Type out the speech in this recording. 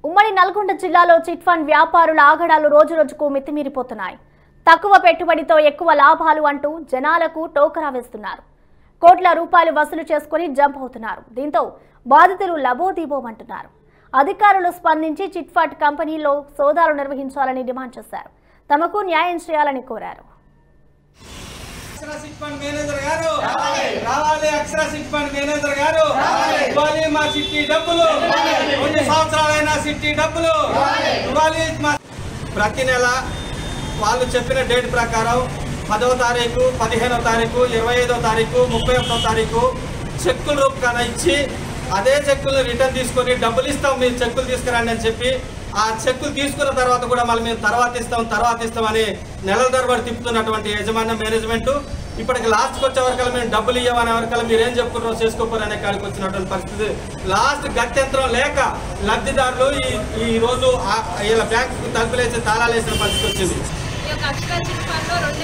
ఉమ్మడి నల్గొండ జిల్లాలో chit fund వ్యాపారుల ఆగడాలు రోజురోజుకు మితిమీరిపోతున్నాయి తక్కువ పెట్టుబడితో ఎక్కువ లాభాలు అంటూ జనాలకు టోకరా వేస్తున్నారు కోట్ల రూపాయలు వసూలు చేసుకుని జంప్ అవుతున్నారు దీంతో బాధితులు లబోదీబోమంటున్నారు అధికారులు స్పందించి చిట్ ఫండ్ కంపెనీలో సోదాలు నిర్వహించాలని డిమాండ్ చేశారు తమకు న్యాయం చేయాలని కోరారు అక్షర సిట్ ఫండ్ మేనేజర్ గారు రావాలి అక్షర సిట్ ఫండ్ మేనేజర్ గారు ఇవ్వాలి మా సిట్టి డబ్బులు కొన్ని సంవత్సరాలైన సిట్టి డబ్బులు ఇవ్వాలి మా ప్రతి నెల వాళ్ళు చెప్పిన డేట్ ప్రకారం పదవ తారీఖు పదిహేనవ తారీఖు ఇరవై ఐదవ తారీఖు ముప్పై ఒకటో తారీఖు చెక్కుల రూపకాన ఇచ్చి అదే చెక్కులు రిటర్న్ తీసుకొని డబ్బులు ఇస్తాం మీరు చెక్కులు తీసుకురండి అని చెప్పి ఆ చెక్కులు తీసుకున్న తర్వాత కూడా మళ్ళీ మేము తర్వాత ఇస్తాం తర్వాత ఇస్తామని నెలల తరబడి తిప్పుతున్నటువంటి యజమాన్య మేనేజ్మెంట్ ఇప్పటికి లాస్ట్కి వచ్చే వరకల్లా మేము డబ్బులు ఇవ్వమనే వరకల్లా మీరు ఏం చెప్పుకుంటారో చేసుకోపోరు అనే కాడికి వచ్చినటువంటి పరిస్థితి లాస్ట్ గత్యంతరం లేక లబ్ధిదారులు ఈ ఈ రోజు ఆ- ఇలా బ్యాంకు తలుపులేసి తాళాలు వేసిన పరిస్థితి వచ్చింది ఈ యొక్క అక్షర చిట్ ఫండ్లో రెండు